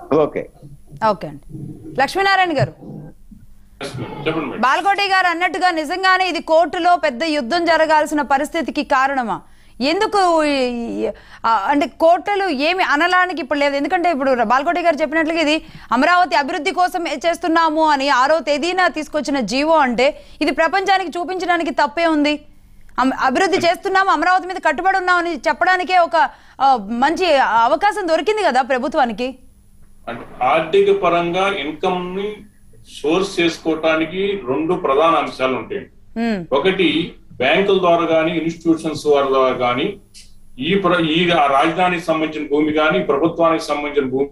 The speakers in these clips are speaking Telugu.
ఓకే ఓకే అండి లక్ష్మీనారాయణ గారు చెప్పండి మేడం బాలకోటి గారు అన్నట్టుగా నిజంగానే ఇది కోర్టులో పెద్ద యుద్ధం జరగాల్సిన పరిస్థితికి కారణమా ఎందుకు ఈ- ఆ, అంటే కోర్టులు ఏమి అనలానికి ఇప్పుడు లేదు ఎందుకంటే ఇప్పుడు బాలకోటి గారు చెప్పినట్లుగా ఇది అమరావతి అభివృద్ధి కోసం చేస్తున్నాము అని ఆరో తేదీన తీసుకొచ్చిన జీవో అంటే ఇది ప్రపంచానికి చూపించడానికి తప్పే ఉంది అమ- అభివృద్ధి చేస్తున్నాము అమరావతి మీద కట్టుబడి ఉన్నామని చెప్పడానికే ఒక ఆ, మంచి అవకాశం దొరికింది కదా ప్రభుత్వానికి అంటే ఆర్థిక పరంగా ఇన్కమ్ ని సోర్స్ చేసుకోవటానికి రెండు ప్రధాన అంశాలు ఉంటాయి ఉమ్, ఒకటి బ్యాంకుల ద్వారా కానీ ఇన్స్టిట్యూషన్స్ వారి ద్వారా కానీ ఈ ప్ర- ఈ ఆ రాజధానికి సంబంధించిన భూమి కానీ ప్రభుత్వానికి సంబంధించిన భూమి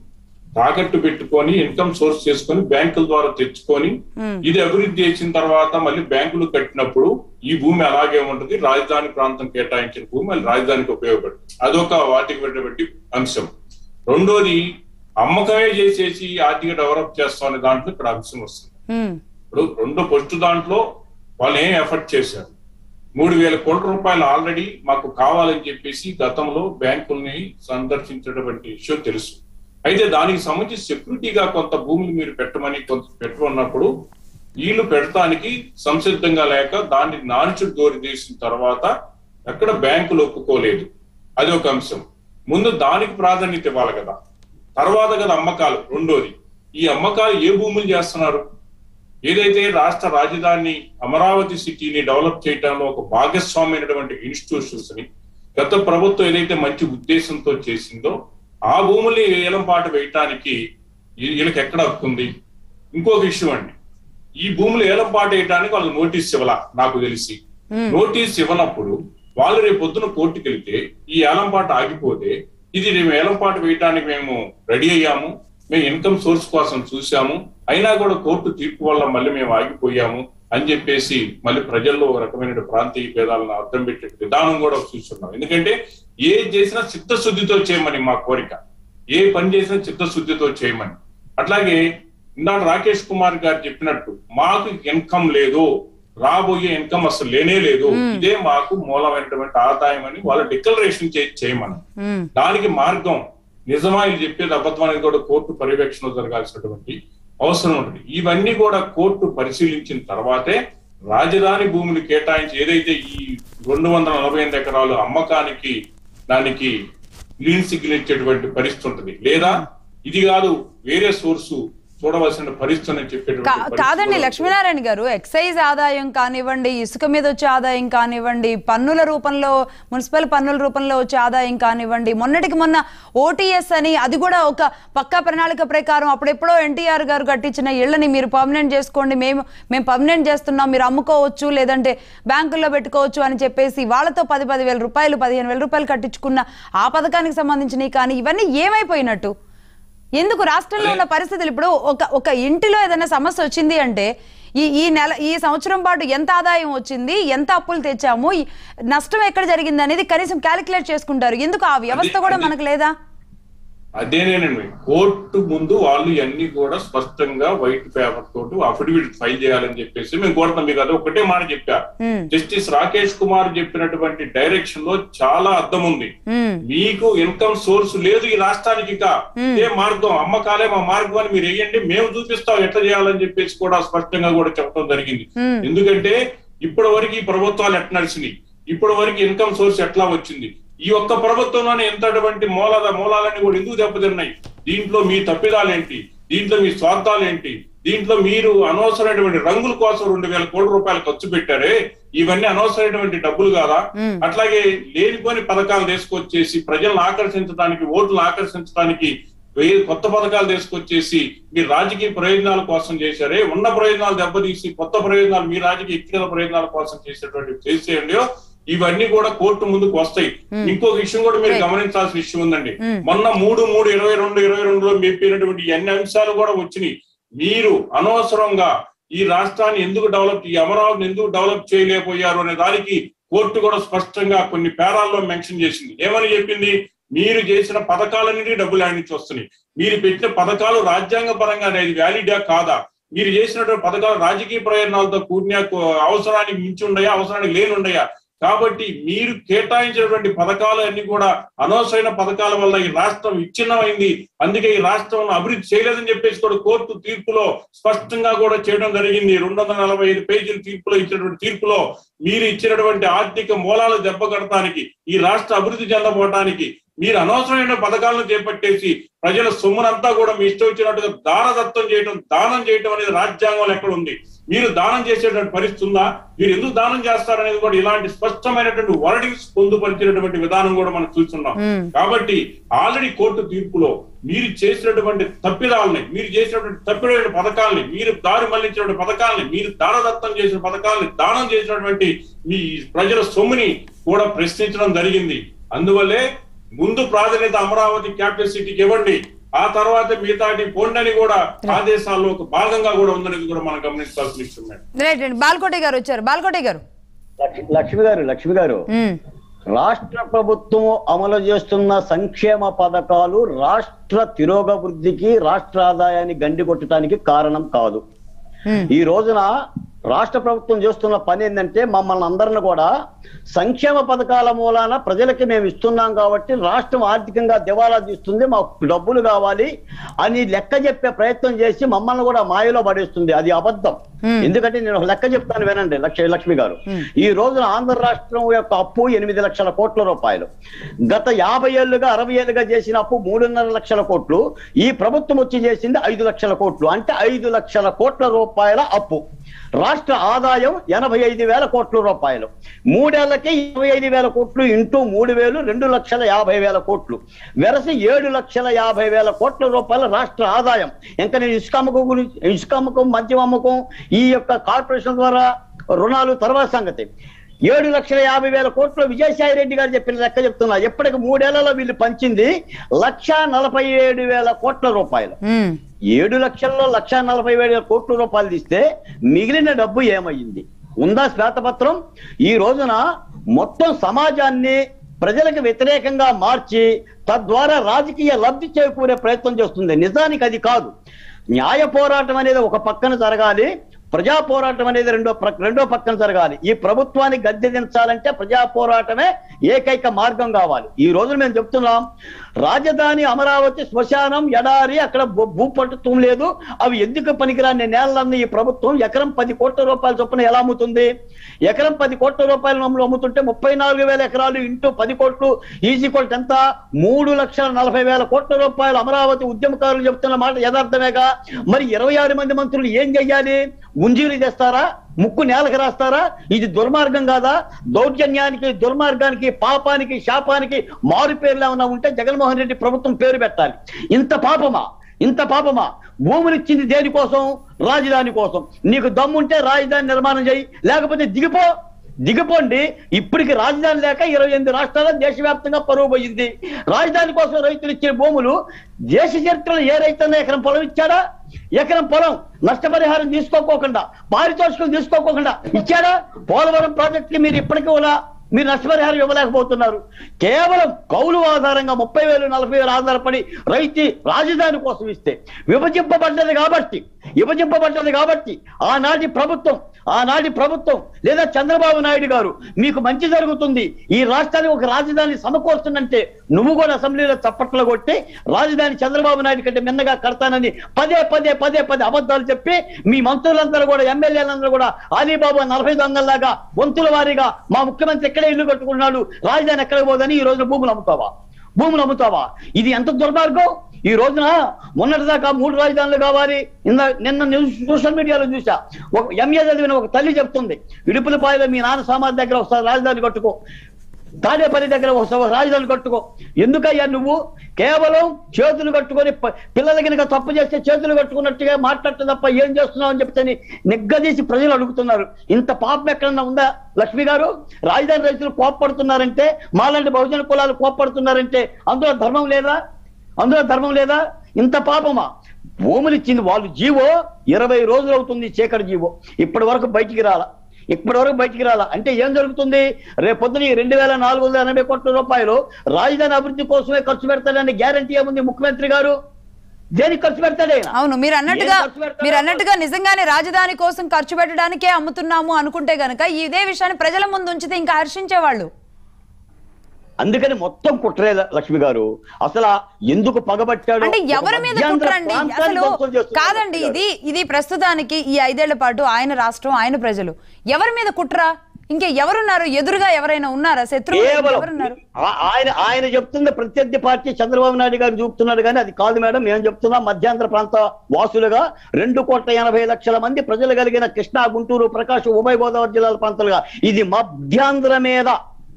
తాకట్టు పెట్టుకొని ఇన్కమ్ సోర్స్ చేసుకొని బ్యాంకుల ద్వారా తెచ్చుకొని ఇది అభివృద్ధి చేసిన తర్వాత మళ్ళీ బ్యాంకులు కట్టినప్పుడు ఈ భూమి అలాగే ఉంటుంది రాజధాని ప్రాంతం కేటాయించిన భూమి మళ్ళీ రాజధానికి ఉపయోగపడుతుంది అదొక వాటికి పెట్టబట్టి అంశం రెండోది అమ్మకమే చేసేసి ఆర్థిక డెవలప్ చేస్తాం అనే దాంట్లో ఇక్కడ అంశం వస్తుంది ఉమ్, ఇప్పుడు రెండో ఫస్ట్ దాంట్లో వాళ్ళు ఏం ఎఫర్ట్ చేశారు మూడు వేల కోట్ల రూపాయలు ఆల్రెడీ మాకు కావాలని చెప్పేసి గతంలో బ్యాంకుల్ని సందర్శించినటువంటి విషయం తెలుసు అయితే దానికి సంబంధించి సెక్యూరిటీగా కొంత భూమిని మీరు పెట్టమని కొంత పెట్టమన్నప్పుడు వీళ్ళు పెడతానికి సంసిద్ధంగా లేక దాన్ని నాన్చుడు దోరి తీసిన తర్వాత ఎక్కడ బ్యాంకులు ఒప్పుకోలేదు అది ఒక అంశం ముందు దానికి ప్రాధాన్యత ఇవ్వాలి కదా తర్వాత కదా అమ్మకాలు రెండోది ఈ అమ్మకాలు ఏ భూములు చేస్తున్నారు ఏదైతే రాష్ట్ర రాజధాని అమరావతి సిటీని డెవలప్ చేయడంలో ఒక భాగస్వామైనటువంటి ఇన్స్టిట్యూషన్స్ ని గత ప్రభుత్వం ఏదైతే మంచి ఉద్దేశంతో చేసిందో ఆ భూముల్ని ఏలంపాట వేయటానికి ఈ- వీళ్ళకి ఎక్కడ హక్కు ఉంది ఇంకొక విషయం అండి ఈ భూములు ఏలంపాట వేయడానికి వాళ్ళు నోటీస్ ఇవ్వాల నాకు తెలిసి నోటీస్ ఇవ్వనప్పుడు వాళ్ళు రేపు పొద్దున కోర్టుకి వెళ్తే ఈ ఏలంపాట ఆగిపోతే ఇది మేము ఏలంపాట వేయడానికి మేము రెడీ అయ్యాము మేము ఇన్కమ్ సోర్స్ కోసం చూసాము అయినా కూడా కోర్టు తీర్పు వల్ల మళ్ళీ మేము ఆగిపోయాము అని చెప్పేసి మళ్ళీ ప్రజల్లో ఒక రకమైన ప్రాంతీయ భేదాలను అర్థం పెట్టే విధానం కూడా చూస్తున్నాం ఎందుకంటే ఏ చేసినా చిత్తశుద్ధితో చేయమని మా కోరిక ఏ పని చేసినా చిత్తశుద్ధితో చేయమని అట్లాగే ఇందాక రాకేష్ కుమార్ గారు చెప్పినట్టు మాకు ఇన్కమ్ లేదు రాబోయే ఇన్కమ్ అసలు లేనే లేదు ఇదే మాకు మూలమైనటువంటి ఆదాయం అని వాళ్ళ డిక్లరేషన్ చేయమని ఉమ్, దానికి మార్గం నిజమా ఇది చెప్పేది అబద్ధమానికి కూడా కోర్టు పర్యవేక్షణ జరగాల్సినటువంటి అవసరం ఉంటుంది ఇవన్నీ కూడా కోర్టు పరిశీలించిన తర్వాతే రాజధాని భూమిని కేటాయించి ఏదైతే ఈ రెండు వందల నలభై ఎనిమిది ఎకరాలు అమ్మకానికి దానికి గ్రీన్ సిగ్నల్ ఇచ్చేటువంటి పరిస్థితి ఉంటుంది లేదా ఇది కాదు వేరే సోర్సు చూడవలసిన పరిస్థితి అని చెప్పేటువంటి కా- పరిస్థితి కాదండి కూడా లక్ష్మీనారాయణ గారు ఎక్సైజ్ ఆదాయం కానివ్వండి ఇసుక మీద వచ్చే ఆదాయం కానివ్వండి పన్నుల రూపంలో మున్సిపల్ పన్నుల రూపంలో వచ్చే ఆదాయం కానివ్వండి మొన్నటికి మొన్న ఓటీఎస్ అని అది కూడా ఒక పక్కా ప్రణాళిక ప్రకారం అప్పుడెప్పుడో ఎన్టీఆర్ గారు కట్టించిన ఇళ్ళని మీరు పర్మనెంట్ చేసుకోండి మేము మేము పర్మనెంట్ చేస్తున్నాం మీరు అమ్ముకోవచ్చు లేదంటే బ్యాంకుల్లో పెట్టుకోవచ్చు అని చెప్పేసి వాళ్ళతో పది పది వేల రూపాయలు పదిహేను వేల రూపాయలు కట్టించుకున్న ఆ పథకానికి సంబంధించినవి కానీ ఇవన్నీ ఏమైపోయినట్టు ఎందుకు రాష్ట్రంలో ఉన్న పరిస్థితులు ఇప్పుడు ఒక ఒక ఇంటిలో ఏదైనా సమస్య వచ్చింది అంటే ఈ ఈ నెల ఈ సంవత్సరం పాటు ఎంత ఆదాయం వచ్చింది ఎంత అప్పులు తెచ్చాము ఈ నష్టం ఎక్కడ జరిగింది అనేది కనీసం క్యాలిక్యులేట్ చేసుకుంటారు ఎందుకు ఆ వ్యవస్థ అది- కూడా అది- మనకు లేదా అదేనేనండి కోర్టు ముందు వాళ్ళు ఇవన్నీ కూడా స్పష్టంగా వైట్ పేపర్ తోటి అఫిడవిట్ ఫైల్ చేయాలని చెప్పేసి మేము కోరుతాం మీకు అది ఒకటే మాట చెప్పారు ఉమ్, జస్టిస్ రాకేష్ కుమార్ చెప్పినటువంటి డైరెక్షన్ లో చాలా అర్థం ఉంది ఉమ్, మీకు ఇన్కమ్ సోర్స్ లేదు ఈ రాష్ట్రానికి ఇక ఏ మార్గం అమ్మకాలే మా మార్గం అని మీరు వేయండి మేము చూపిస్తాం ఎట్లా చేయాలని చెప్పేసి కూడా స్పష్టంగా కూడా చెప్పడం జరిగింది ఉమ్, ఎందుకంటే ఇప్పటి వరకు ఈ ప్రభుత్వాలు ఎట్లా నడిచినాయి ఇప్పటి వరకు ఇన్కమ్ సోర్స్ ఎట్లా వచ్చింది ఈ ఒక్క ప్రభుత్వంలోనే ఎంతటువంటి మూలాల మూలాలన్నీ కూడా ఎందుకు దెబ్బతిన్నాయి దీంట్లో మీ తప్పిదాలేంటి దీంట్లో మీ స్వార్థాలేంటి దీంట్లో మీరు అనవసరమైనటువంటి రంగుల కోసం రెండు వేల కోట్ల రూపాయలు ఖర్చు పెట్టారే ఇవన్నీ అనవసరమైనటువంటి డబ్బులు కాదా ఉమ్, అట్లాగే లేనిపోని పథకాలు తీసుకొచ్చేసి ప్రజలను ఆకర్షించడానికి ఓట్లు ఆకర్షించడానికి వే- కొత్త పథకాలు తీసుకొచ్చేసి మీ రాజకీయ ప్రయోజనాల కోసం చేశారే ఉన్న ప్రయోజనాలు దెబ్బతీసి కొత్త ప్రయోజనాలు మీ రాజకీయ వ్యక్తిగత ప్రయోజనాల కోసం చేసేటువంటి చేసేయండి ఇవన్నీ కూడా కోర్టు ముందుకు వస్తాయి ఇంకో విషయం కూడా మీరు Right. గమనించాల్సిన విషయం ఉందండి Hmm. మొన్న మూడు మూడు ఇరవై రెండు ఇరవై రెండులో చెప్పినటువంటి ఈ అన్ని అంశాలు కూడా వచ్చినాయి మీరు అనవసరంగా ఈ రాష్ట్రాన్ని ఎందుకు డెవలప్ ఈ అమరావతిని ఎందుకు డెవలప్ చేయలేకపోయారు అనే దానికి కోర్టు కూడా స్పష్టంగా కొన్ని పేరాల్లో మెన్షన్ చేసింది ఏమని చెప్పింది మీరు చేసిన పథకాలన్నిటికీ డబ్బులు ఆయన నుంచి వస్తున్నాయి మీరు పెట్టిన పథకాలు రాజ్యాంగ పరంగా అనేది వ్యాలిడా కాదా మీరు చేసినటువంటి పథకాలు రాజకీయ ప్రయోజనాలతో కూడిన అవసరానికి మించి ఉండయా అవసరానికి లేని ఉండయా కాబట్టి మీరు కేటాయించినటువంటి పథకాలు అన్ని కూడా అనవసరమైన పథకాల వల్ల ఈ రాష్ట్రం విచ్ఛిన్నమైంది అందుకే ఈ రాష్ట్రం అభివృద్ధి చేయలేదని చెప్పేసి కూడా కోర్టు తీర్పులో స్పష్టంగా కూడా చేయడం జరిగింది రెండు వందల నలభై ఐదు పేజీల తీర్పులో ఇచ్చినటువంటి తీర్పులో మీరు ఇచ్చినటువంటి ఆర్థిక మూలాలు దెబ్బ కడటానికి ఈ రాష్ట్ర అభివృద్ధి చెందబోవటానికి మీరు అనవసరమైన పథకాలను చేపట్టేసి ప్రజల సొమ్మునంతా కూడా మీ ఇష్టం వచ్చినట్టుగా దానదత్తం చేయడం దానం చేయడం అనేది రాజ్యాంగంలో ఎక్కడ ఉంది మీరు దానం చేసేటువంటి పరిస్థితి ఉందా మీరు ఎందుకు దానం చేస్తారనేది కూడా ఇలాంటి స్పష్టమైనటువంటి వర్డింగ్స్ పొందుపరిచినటువంటి విధానం కూడా మనం చూస్తున్నాం మ్మ్. కాబట్టి ఆల్రెడీ కోర్టు తీర్పులో మీరు చేసినటువంటి తప్పిదాలని మీరు చేసినటువంటి తప్పిడైన పథకాలని మీరు దారి మళ్లించినటువంటి పథకాలని మీరు దానదత్తం చేసిన పథకాలని దానం చేసినటువంటి మీ ప్రజల సొమ్ముని కూడా ప్రశ్నించడం జరిగింది అందువల్లే ముందు ప్రాధాన్యత అమరావతి క్యాపిటల్ సిటీకి ఇవ్వండి ఆ తర్వాత మిగతాటి పోండని కూడా ఆదేశాల్లో ఒక భాగంగా కూడా ఉందనేది కూడా మనం గమనించాల్సిన విషయం మేడం. రైట్ అండి బాల్కోటి గారు వచ్చారు బాల్కోటి గారు లక్ష్మి- లక్ష్మి గారు లక్ష్మి గారు ఉమ్, రాష్ట్ర ప్రభుత్వం అమలు చేస్తున్న సంక్షేమ పథకాలు రాష్ట్ర తిరోగవృద్ధికి రాష్ట్ర ఆదాయాన్ని గండి కొట్టడానికి కారణం కాదు ఉమ్, ఈ రోజున రాష్ట్ర ప్రభుత్వం చేస్తున్న పని ఏంటంటే మమ్మల్ని అందరిని కూడా సంక్షేమ పథకాల మూలాన ప్రజలకి మేము ఇస్తున్నాం కాబట్టి రాష్ట్రం ఆర్థికంగా దివాలా తీస్తుంది మాకు డబ్బులు కావాలి అని లెక్క చెప్పే ప్రయత్నం చేసి మమ్మల్ని కూడా మాయలో పడేస్తుంది అది అబద్ధం Hmm. ఎందుకంటే నేను ఒక లెక్క చెప్తాను వినండి లక్ష్మి లక్ష్మి గారు Hmm. ఈ రోజున ఆంధ్ర రాష్ట్రం యొక్క అప్పు ఎనిమిది లక్షల కోట్ల రూపాయలు గత యాభై ఏళ్లుగా అరవై ఏళ్ళుగా చేసిన అప్పు మూడున్నర లక్షల కోట్లు ఈ ప్రభుత్వం వచ్చి చేసింది ఐదు లక్షల కోట్లు అంటే ఐదు లక్షల కోట్ల రూపాయల అప్పు రాష్ట్ర ఆదాయం ఎనభై ఐదు వేల కోట్ల రూపాయలు మూడేళ్లకే ఇరవై ఐదు వేల కోట్లు ఇంటూ మూడు వేలు రెండు లక్షల యాభై వేల కోట్లు వెరసి ఏడు లక్షల యాభై వేల కోట్ల రూపాయల రాష్ట్ర ఆదాయం ఇంకా నేను ఇసుక అమ్మకం గురించి ఇసుక అమ్మకం మద్యం అమ్మకం ఈ యొక్క కార్పొరేషన్ ద్వారా రుణాలు తర్వాత సంగతి ఏడు లక్షల యాభై వేల కోట్లు విజయసాయి రెడ్డి గారు చెప్పిన లెక్క చెప్తున్నా ఎప్పటికి మూడేళ్లలో వీళ్ళు పంచింది లక్ష నలభై ఏడు వేల కోట్ల రూపాయలు ఉమ్, ఏడు లక్షల్లో లక్ష నలభై వేల కోట్ల రూపాయలు తీస్తే మిగిలిన డబ్బు ఏమయ్యింది ఉందా శ్వేతపత్రం ఈ రోజున మొత్తం సమాజాన్ని ప్రజలకు వ్యతిరేకంగా మార్చి తద్వారా రాజకీయ లబ్ధి చేకూరే ప్రయత్నం చేస్తుంది నిజానికి అది కాదు న్యాయ పోరాటం అనేది ఒక పక్కన జరగాలి ప్రజా పోరాటం అనేది రెండో ప్ర- రెండో పక్కన జరగాలి ఈ ప్రభుత్వాన్ని గద్దె దించాలంటే ప్రజా పోరాటమే ఏకైక మార్గం కావాలి ఈ రోజు మేము చెప్తున్నాం రాజధాని అమరావతి శ్మశానం ఎడారి అక్కడ భూ- భూపట్టుత్వం లేదు అవి ఎందుకు పనికిరాని నేలన్నీ ఈ ప్రభుత్వం ఎకరం పది కోట్ల రూపాయల చొప్పున ఎలా అమ్ముతుంది ఎకరం పది కోట్ల రూపాయల నమ్ములు అమ్ముతుంటే ముప్పై నాలుగు వేల ఎకరాలు ఇంటూ పది కోట్లు ఈజీ కోట్ ఎంత మూడు లక్షల నలభై వేల కోట్ల రూపాయలు అమరావతి ఉద్యమకారులు చెప్తున్న మాట యథార్థమేగా మరి ఇరవై ఆరు మంది మంత్రులు ఏం చెయ్యాలి గుంజీలు చేస్తారా ముక్కు నేలకు రాస్తారా ఇది దుర్మార్గం కాదా దౌర్జన్యానికి దుర్మార్గానికి పాపానికి శాపానికి మారు పేర్లు ఏమైనా ఉంటే జగన్మోహన్ రెడ్డి ప్రభుత్వం పేరు పెట్టాలి ఇంత పాపమా ఇంత పాపమా భూములు ఇచ్చింది దేనికోసం రాజధాని కోసం నీకు దమ్ముంటే రాజధాని నిర్మాణం చేయి లేకపోతే దిగిపో దిగిపోండి ఇప్పటికి రాజధాని లేక ఇరవై ఎనిమిది రాష్ట్రాల దేశవ్యాప్తంగా పరువు పోయింది రాజధాని కోసం రైతులు ఇచ్చే భూములు దేశ చరిత్రలో ఏ రైతన్నా ఎకరం పొలం ఇచ్చాడా ఎకరం పొలం నష్టపరిహారం తీసుకోకోకుండా పారితోషికం తీసుకోకోకుండా ఇచ్చాడా పోలవరం ప్రాజెక్ట్ కి మీరు ఇప్పటికీ కూడా మీరు నష్టపరిహారం ఇవ్వలేకపోతున్నారు కేవలం కౌలు ఆధారంగా ముప్పై వేలు నలభై వేలు ఆధారపడి రైతు రాజధాని కోసం ఇస్తే విభజింపబడ్డది కాబట్టి విభజింపబడ్డది కాబట్టి ఆనాటి ప్రభుత్వం ఆనాటి ప్రభుత్వం లేదా చంద్రబాబు నాయుడు గారు మీకు మంచి జరుగుతుంది ఈ రాష్ట్రానికి ఒక రాజధాని సమకూరుతుందంటే నువ్వు కూడా అసెంబ్లీలో చప్పట్లు కొట్టి రాజధాని చంద్రబాబు నాయుడు కంటే మిన్నగా కడతానని పదే పదే పదే పదే అబద్ధాలు చెప్పి మీ మంత్రులందరూ కూడా ఎమ్మెల్యేలందరూ కూడా అలీబాబా నలభై దొంగల్లాగా వంతుల వారీగా మా ముఖ్యమంత్రి ఎక్కడే ఇల్లు కట్టుకున్నాడు రాజధాని ఎక్కడికి పోదని ఈ రోజున భూములు అమ్ముతావా భూములు అమ్ముతావా ఇది ఎంత దుర్మార్గం ఈ రోజున మొన్నటిదాకా మూడు రాజధానులు కావాలి నిన్న నిన్న న్యూస్ సోషల్ మీడియాలో చూసా ఒక ఎంఏ చదివిన ఒక తల్లి చెప్తుంది ఇడుపులపాయలో మీ నాన్న సమాధి దగ్గర ఒకసారి రాజధాని కట్టుకో తాడేపల్లి దగ్గర ఒకసారి రాజధాని కట్టుకో ఎందుకయ్యా నువ్వు కేవలం చేతులు కట్టుకొని ప- పిల్లలు కనుక తప్పు చేస్తే చేతులు కట్టుకున్నట్టుగా మాట్లాడటం తప్ప ఏం చేస్తున్నావు అని చెప్తే నిగ్గదీసి ప్రజలు అడుగుతున్నారు ఇంత పాపం ఎక్కడన్నా ఉందా లక్ష్మి గారు రాజధాని రైతులు కోప్పడుతున్నారంటే మాలాంటి బహుజన కులాలు కోప్పడుతున్నారంటే అందులో ధర్మం లేదా అందులో ధర్మం లేదా ఇంత పాపమా భూములు ఇచ్చింది వాళ్ళు జీవో ఇరవై రోజులు అవుతుంది చీకటి జీవో ఇప్పటి వరకు బయటికి రాల ఇప్పటి వరకు బయటికి రాల అంటే ఏం జరుగుతుంది రేపు పొద్దున ఈ రెండు వేల నాలుగు వందల ఎనభై కోట్ల రూపాయలు రాజధాని అభివృద్ధి కోసమే ఖర్చు పెడతాడని గ్యారంటీ ఏముంది ముఖ్యమంత్రి గారు దేనికి ఖర్చు పెడతాడు ఆయన అవును మీరు అన్నట్టుగా ఏం ఖర్చు పెడతాడో మీరు అన్నట్టుగా నిజంగానే రాజధాని కోసం ఖర్చు పెట్టడానికే అమ్ముతున్నాము అనుకుంటే గనక ఇదే విషయాన్ని ప్రజల ముందు ఉంచితే ఇంకా హర్షించేవాళ్ళు అందుకని మొత్తం కుట్రే లక్ష్మి గారు అసలు ఎందుకు పగబట్టాడు అంటే ఒక ఎవరి మీద మధ్యాంధ్ర కుట్రండి ప్రాంతాన్ని అసలు ధ్వంసం చేస్తున్నాడు కాదండి లక్ష్మి గారు. ఇది ఇది ప్రస్తుతానికి ఈ ఐదేళ్ల పాటు ఆయన రాష్ట్రం ఆయన ప్రజలు ఎవరి మీద కుట్ర ఇంకా ఎవరున్నారు ఎదురుగా ఎవరైనా ఉన్నారా శత్రువు కేవలం ఎవరున్నారు ఆ- ఆయన ఆయన చెప్తున్న ప్రత్యర్థి పార్టీ చంద్రబాబు నాయుడు గారు చూపుతున్నాడు కానీ అది కాదు మేడం మేము చెప్తున్నాం మధ్యాంధ్ర ప్రాంత వాసులుగా రెండు కోట్ల ఎనభై లక్షల మంది ప్రజలు కలిగిన కృష్ణా గుంటూరు ప్రకాశం ఉభయ గోదావరి జిల్లాల ప్రాంతాలుగా ఇది మధ్యాంధ్ర మీద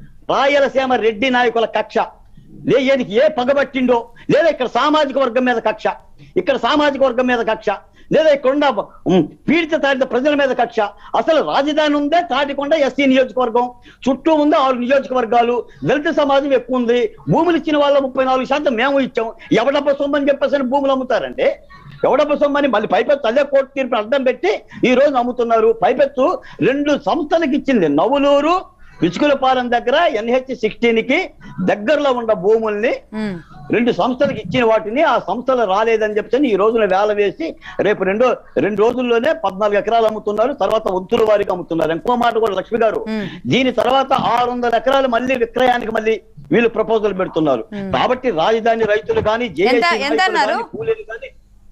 రాయలసీమ రెడ్డి నాయకుల కక్ష లే ఏదికి ఏ పగబట్టిండో లేదా ఇక్కడ సామాజిక వర్గం మీద కక్ష ఇక్కడ సామాజిక వర్గం మీద కక్ష లేదా ఇక్కడ ఉన్న ఉమ్, పీడిత తాడిత ప్రజల మీద కక్ష అసలు రాజధాని ఉందే తాటికొండ ఎస్సీ నియోజకవర్గం చుట్టూ ఉంది ఆరు నియోజకవర్గాలు దళిత సమాజం ఎక్కువ ఉంది భూములు ఇచ్చిన వాళ్ళ ముప్పై నాలుగు శాతం మేము ఇచ్చాం ఎవడప్ప సొమ్మని చెప్పేసి అని భూములు అమ్ముతారంటే ఎవడప్ప సొమ్మని మళ్ళీ పైపెత్తు అదే కోర్టు తీర్పు అర్థం పెట్టి ఈ రోజు అమ్ముతున్నారు పైపెత్తు రెండు సంస్థలకు ఇచ్చింది నవులూరు విసుకులపాలెం దగ్గర ఎన్హెచ్ సిక్స్టీన్ కి దగ్గరలో ఉన్న భూముల్ని ఉమ్. రెండు సంస్థలకు ఇచ్చిన వాటిని ఆ సంస్థలు రాలేదని చెప్పి ఈ రోజున వేల వేసి రేపు రెండో రెండు రోజుల్లోనే పద్నాలుగు ఎకరాలు అమ్ముతున్నారు తర్వాత వంతుల వారికి అమ్ముతున్నారు ఇంకో మాట కూడా లక్ష్మి గారు మ్మ్. దీని తర్వాత ఆరు వందల ఎకరాలు మళ్ళీ విక్రయానికి మళ్ళీ వీళ్ళు ప్రపోజల్ పెడుతున్నారు కాబట్టి రాజధాని రైతులు కానీ జేఏసీ ఎంత- ఎంత రైతులు అన్నారు? కానీ, కూలీలు కానీ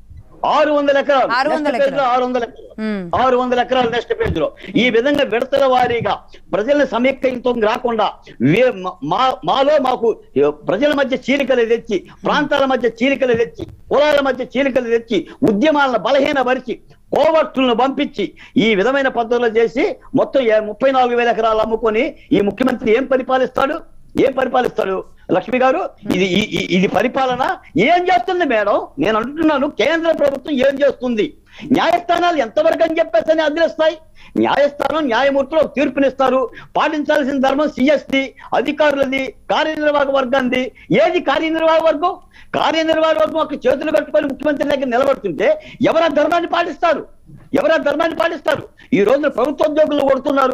ఆరు వందల ఎకరాలు ఆరు వందల నెక్స్ట్ పేజ్లో ఎకరాలు. ఆరు వందల ఎకరాలు మ్మ్. ఆరు వందల ఎకరాలు నెక్స్ట్ పేజ్ లో ఈ విధంగా విడతల వారీగా ప్రజల్ని సమీకరించడం రాకుండా వే- మా- మాలో మాకు ప్రజల మధ్య చీలికలు తెచ్చి ప్రాంతాల మధ్య చీలికలు తెచ్చి కులాల మధ్య చీలికలు తెచ్చి ఉద్యమాలను బలహీనపరిచి కోవర్టులను పంపించి ఈ విధమైన పద్ధతులు చేసి మొత్తం ఏ- ముప్పై నాలుగు వేల ఎకరాలు అమ్ముకొని ఈ ముఖ్యమంత్రి ఏం పరిపాలిస్తాడు ఏం పరిపాలిస్తాడు లక్ష్మి గారు ఇది ఈ- ఈ- ఇది పరిపాలన ఏం చేస్తుంది మేడం నేను అంటున్నాను కేంద్ర ప్రభుత్వం ఏం చేస్తుంది న్యాయస్థానాలు ఎంతవరకు అని చెప్పేసి అని అదిలిస్తాయి న్యాయస్థానం న్యాయమూర్తులు ఒక తీర్పునిస్తారు పాటించాల్సిన ధర్మం సిఎస్టి అధికారులది కార్యనిర్వాహక వర్గాన్ని ఏది కార్యనిర్వాహక వర్గం కార్యనిర్వాహక వర్గం ఒక చేతులు కట్టుకొని ముఖ్యమంత్రి దగ్గర నిలబడుతుంటే ఎవరు ఆ ధర్మాన్ని పాటిస్తారు ఎవరు ఆ ధర్మాన్ని పాటిస్తారు ఈ రోజున ప్రభుత్వ ఉద్యోగులు కొడుతున్నారు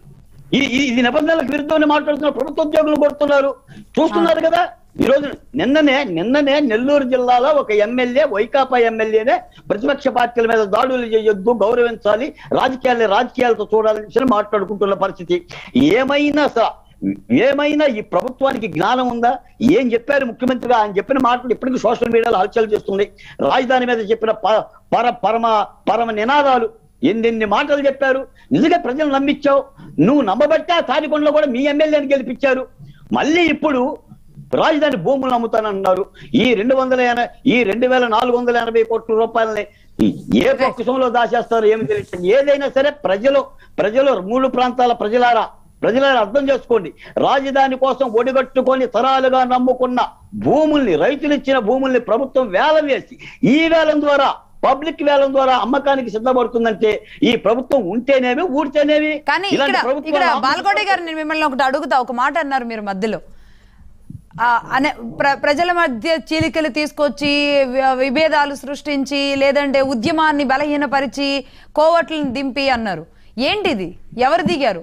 ఈ ఈ- ఇది నిబంధనలకు విరుద్ధమని మాట్లాడుతున్న ప్రభుత్వ ఉద్యోగులు కొడుతున్నారు చూస్తున్నారు కదా ఈ రోజు నిన్ననే నిన్ననే నెల్లూరు జిల్లాలో ఒక ఎమ్మెల్యే వైకాపా ఎమ్మెల్యేనే ప్రతిపక్ష పార్టీల మీద దాడులు చేయొద్దు గౌరవించాలి రాజకీయాల్ని రాజకీయాలతో చూడాలని చెప్పి మాట్లాడుకుంటున్న పరిస్థితి ఏమైనా స- ఏమైనా ఈ ప్రభుత్వానికి జ్ఞానం ఉందా ఏం చెప్పారు ముఖ్యమంత్రిగా ఆయన చెప్పిన మాటలు ఇప్పటికీ సోషల్ మీడియాలో హల్చల్ చేస్తుంది రాజధాని మీద చెప్పిన ప- పర పరమ పరమ నినాదాలు ఎన్నెన్ని మాటలు చెప్పారు నిజంగా ప్రజలు నమ్మించావు నువ్వు నమ్మబట్టే ఆ తాడికొండలో కూడా మీ ఎమ్మెల్యేని గెలిపించారు మళ్ళీ ఇప్పుడు రాజధాని భూములు అమ్ముతానన్నారు ఈ రెండు వందల ఎన ఈ రెండు వేల నాలుగు వందల ఎనభై కోట్ల రూపాయలని ఏ పక్షంలో దాచేస్తారో ఏమి తెలియదు ఏదైనా సరే ప్రజలు ప్రజలు మూడు ప్రాంతాల ప్రజలారా ప్రజలారా అర్థం చేసుకోండి రాజధాని కోసం ఒడిగట్టుకొని తరాలుగా నమ్ముకున్న భూముల్ని రైతులు ఇచ్చిన భూముల్ని ప్రభుత్వం వేలం వేసి ఈ వేలం ద్వారా పబ్లిక్ వేలం ద్వారా అమ్మకానికి సిద్ధపడుతుందంటే ఈ ప్రభుత్వం ఉంటేనేమి ఊడితేనేమి కానీ ఇలాంటి ఇక్కడ ప్రభుత్వాలు ఇక్కడ ఆంధ్రప్రదేశ్ బాలకోటి గారు నేను మిమ్మల్ని ఒకటి అడుగుతా ఒక మాట అన్నారు మీరు మధ్యలో ఆ, అనే ప్ర ప్రజల మధ్య చీలికలు తీసుకొచ్చి వి- విభేదాలు సృష్టించి లేదంటే ఉద్యమాన్ని బలహీనపరిచి కోవట్లను దింపి అన్నారు ఏంటిది ఎవరు దిగారు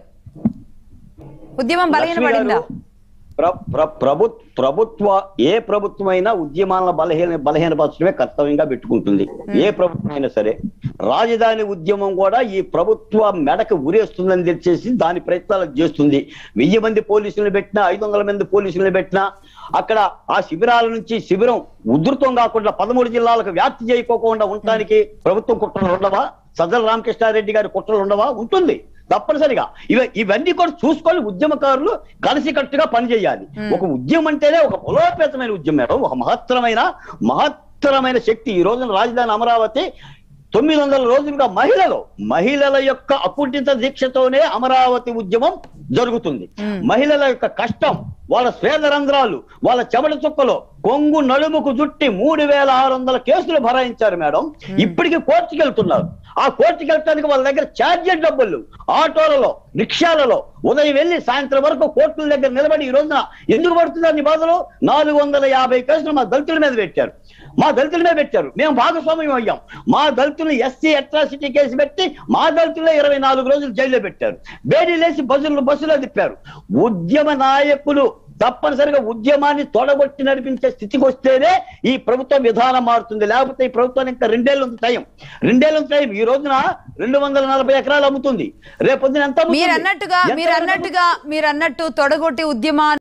ఉద్యమం బలహీనపడిందా లక్ష్మి గారు, ప్ర- ప్ర- ప్రభు ప్రభుత్వ ఏ ప్రభుత్వమైనా ఉద్యమాలను బలహీన బలహీనపరచడమే కర్తవ్యంగా పెట్టుకుంటుంది ఏ ప్రభుత్వం అయినా సరే రాజధాని ఉద్యమం కూడా ఈ ప్రభుత్వ మెడకు ఉరేస్తుందని తెలిసేసి దాని ప్రయత్నాలు చేస్తుంది వెయ్యి మంది పోలీసులు పెట్టినా ఐదు వందల మంది పోలీసులు పెట్టినా అక్కడ ఆ శిబిరాల నుంచి శిబిరం ఉధృతం కాకుండా పదమూడు జిల్లాలకు వ్యాప్తి చేయకోకుండా ఉండటానికి ప్రభుత్వం కుట్రలు ఉండవా సజ్జల రామకృష్ణారెడ్డి గారి కుట్రలు ఉండవా ఉంటుంది తప్పనిసరిగా ఇవ ఇవన్నీ కూడా చూసుకొని ఉద్యమకారులు కలిసికట్టుగా పనిచేయాలి ఒక ఉద్యమం అంటేనే ఒక బలోపేతమైన ఉద్యమం మేడం ఒక మహత్తరమైన మహత్తరమైన శక్తి ఈ రోజున రాజధాని అమరావతి తొమ్మిది వందల రోజులుగా మహిళలు మహిళల యొక్క అకుంఠిత దీక్షతోనే అమరావతి ఉద్యమం జరుగుతుంది మహిళల యొక్క కష్టం వాళ్ళ స్వేదరంధ్రాలు వాళ్ళ చెమట చుక్కలో కొంగు నడుముకు జుట్టి మూడు వేల ఆరు వందల కేసులు భరాయించారు మేడం ఇప్పటికి కోర్టుకి వెళ్తున్నారు ఆ కోర్టుకి వెళ్ళడానికి వాళ్ళ దగ్గర ఛార్జెట్ డబ్బులు ఆటోలలో రిక్షాలలో ఉదయం వెళ్ళి సాయంత్రం వరకు కోర్టుల దగ్గర నిలబడి ఈ రోజున ఎందుకు పడుతున్నారు ఈ బాధలు నాలుగు వందల యాభై కేసులు మా దళితుల మీద పెట్టారు మా దళితుల మీద పెట్టారు మేము భాగస్వామ్యం అయ్యాం మా దళితులు ఎస్సీ అట్రాసిటీ కేసు పెట్టి మా దళితుల్లో ఇరవై నాలుగు రోజులు జైల్లో పెట్టారు బేడీ లేసి బస్సులు బస్సులో తిప్పారు ఉద్యమ నాయకులు తప్పనిసరిగా ఉద్యమాన్ని తొడగొట్టి నడిపించే స్థితికి వస్తేనే ఈ ప్రభుత్వం విధానం మారుతుంది లేకపోతే ఈ ప్రభుత్వానికి ఇంకా రెండేళ్ళు ఉంది టైం రెండేళ్ళు ఉంది టైం ఈ రోజున రెండు వందల నలభై ఎకరాలు అమ్ముతుంది రేపొద్దున ఎంత అమ్ముతుంది? మీరు అన్నట్టుగా ఎంత మీరు వరకు అన్నట్టుగా మీరు అన్నట్టు తొడగొట్టి ఉద్యమాన్ని